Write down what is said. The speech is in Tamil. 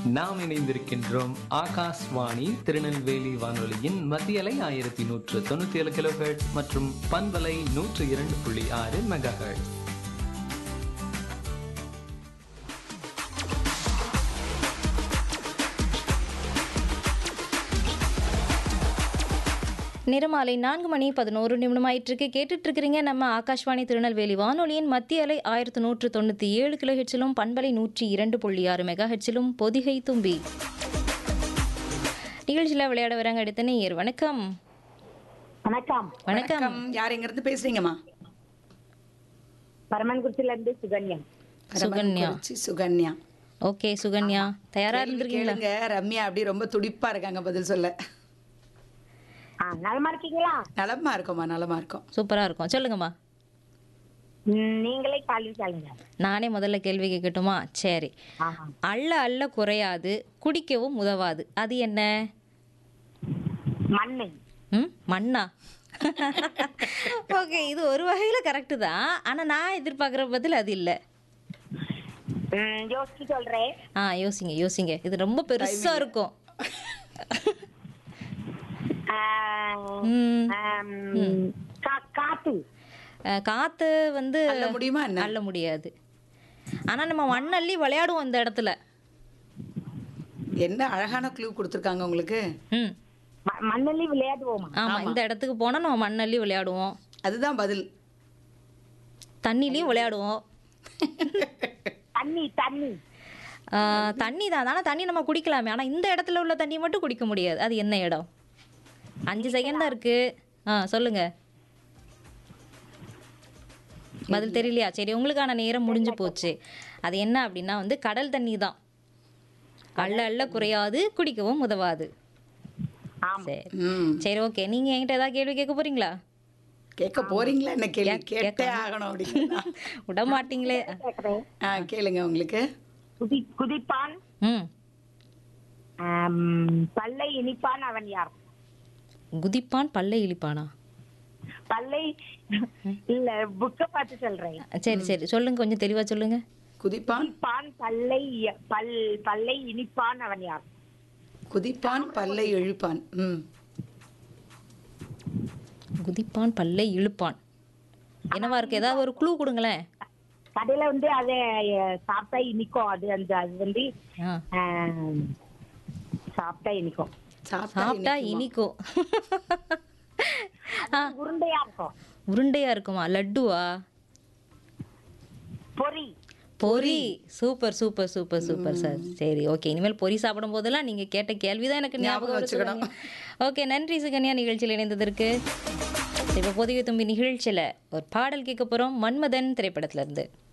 நாம் இணைந்திருக்கின்றோம் ஆகாஷ்வாணி திருநெல்வேலி வானொலியின் மத்தியலை ஆயிரத்தி நூற்று தொண்ணூத்தி ஏழு கிலோ மற்றும் பண்பலை நூற்று இரண்டு புள்ளி ஆறு மெகா நிறமாலை நான்கு மணி பதினோரு நிமிடம் ஆயிட்டிருக்கு கேட்டுட்டு இருக்கிறீங்க நம்ம ஆகாஷ்வாணி திருநெல்வேலி வானொலியின் மத்திய அலை ஆயிரத்து நூற்று தொண்ணூற்றி ஏழு கிலோ ஹெச்சிலும் பண்பலை நூற்றி இரண்டு புள்ளி ஆறு மெகா ஹெச்சிலும் பொதிகை தும்பி நிகழ்ச்சியில் விளையாட வராங்க அடுத்த நேயர் வணக்கம் வணக்கம் வணக்கம் யார் எங்க இருந்து பேசுறீங்கம்மா பரமன்குறிச்சில இருந்து சுகன்யா சுகன்யா. பரமக்குறிச்சி சுகன்யா ஓகே சுகன்யா தயாரா கேள்வி இருந்திருக்கீங்களா கேளுங்க ரம்யா அப்படி ரொம்ப துடிப்பா இருக்காங்க பதில் சொல்ல ஆ, நலமா இருக்கீங்களா நலமா இருக்கோம்மா நலமா இருக்கோம் சூப்பரா இருக்கும் சொல்லுங்கம்மா ம், நீங்களே கேள்வி கேளுங்க நானே முதல்ல கேள்வி கேட்கட்டுமா சரி ஆஹா. அள்ள அள்ள குறையாது குடிக்கவும் உதவாது அது என்ன மண்ணு ம் மண்ணா ஓகே இது ஒரு வகையில் கரெக்டு தான் ஆனால் நான் எதிர்பார்க்குற பதில் அது இல்லை ம், யோசிச்சு சொல்றேன் ஆ யோசிங்க யோசிங்க இது ரொம்ப பெருசாக இருக்கும் ஆ, ம், ஆம், கா- காத்து அஹ், காத்து வந்து அள்ள முடியுமா என்ன அள்ள முடியாது ஆனால் நம்ம மண்ணள்ளி விளையாடுவோம் இந்த இடத்துல என்ன அழகான க்ளூ கொடுத்துருக்காங்க உங்களுக்கு ம் ம- மண்ணில் விளையாடுவோமா ஆமாம் இந்த இடத்துக்கு போனால் நம்ம மண்ணள்ளி விளையாடுவோம் அதுதான் பதில் தண்ணிலையும் விளையாடுவோம் தண்ணி தண்ணி ஆஹ், தண்ணி தான் ஆனால் தண்ணி நம்ம குடிக்கலாமே ஆனால் இந்த இடத்துல உள்ள தண்ணி மட்டும் குடிக்க முடியாது அது என்ன இடம் அஞ்சு செகண்ட் தான் இருக்கு ஆ சொல்லுங்க பதில் தெரியலையா சரி உங்களுக்கான நேரம் முடிஞ்சு போச்சு அது என்ன அப்படின்னா வந்து கடல் தண்ணி தான் அள்ள அள்ள குறையாது குடிக்கவும் உதவாது ஆமா சரி ம் சரி ஓகே நீங்க என்கிட்ட ஏதாவது கேள்வி கேட்க போறீங்களா கேட்க போறீங்களா என்ன கேள்வி கேட்க- கேட்டே ஆகணும் அப்படின்னா விட மாட்டீங்களே கேக்குறேன் ஆ கேளுங்க உங்களுக்கு குதி குதிப்பான் ம் ஆம், பல்லை இனிப்பான் அவன் யார் குதிப்பான் பல்லை இழிப்பானா பல்லை இல்ல புக்க பார்த்து சொல்றேன் சரி சரி சொல்லுங்க கொஞ்சம் தெளிவா சொல்லுங்க குதிப்பான் பான் பல்லை பல் பல்லை இனிப்பான் அவன் யார் குதிப்பான் பல்லை இழுப்பான் ம் குதிப்பான் பல்லை இழுப்பான் என்னவா இருக்கு ஏதாவது ஒரு குழு கொடுங்களேன் கடையில வந்து அதை அஹ், சாப்பிட்டா இனிக்கும் அது அந்த அது வந்து ஆ, ஆம், சாப்பிட்டா இனிக்கும் சாப்பிட்டா சாப்பிட்டா இனிக்குமா? இனிக்கும் ஆ, உருண்டையா இருக்கும் உருண்டையா இருக்குமா லட்டுவா பொரி பொரி super super super super sir சரி ஓகே இனிமேல் பொரி சாப்பிடும் போதெல்லாம் நீங்க கேட்ட கேள்விதான் எனக்கு ஞாபகம் ஞாபகம் வச்சுக்கணும் ஓகே நன்றி சுகன்யா நிகழ்ச்சியில் இணைந்ததற்கு இப்போ பொதிகை தும்பி நிகழ்ச்சியில ஒரு பாடல் கேட்க போறோம் மன்மதன் திரைப்படத்துல இருந்து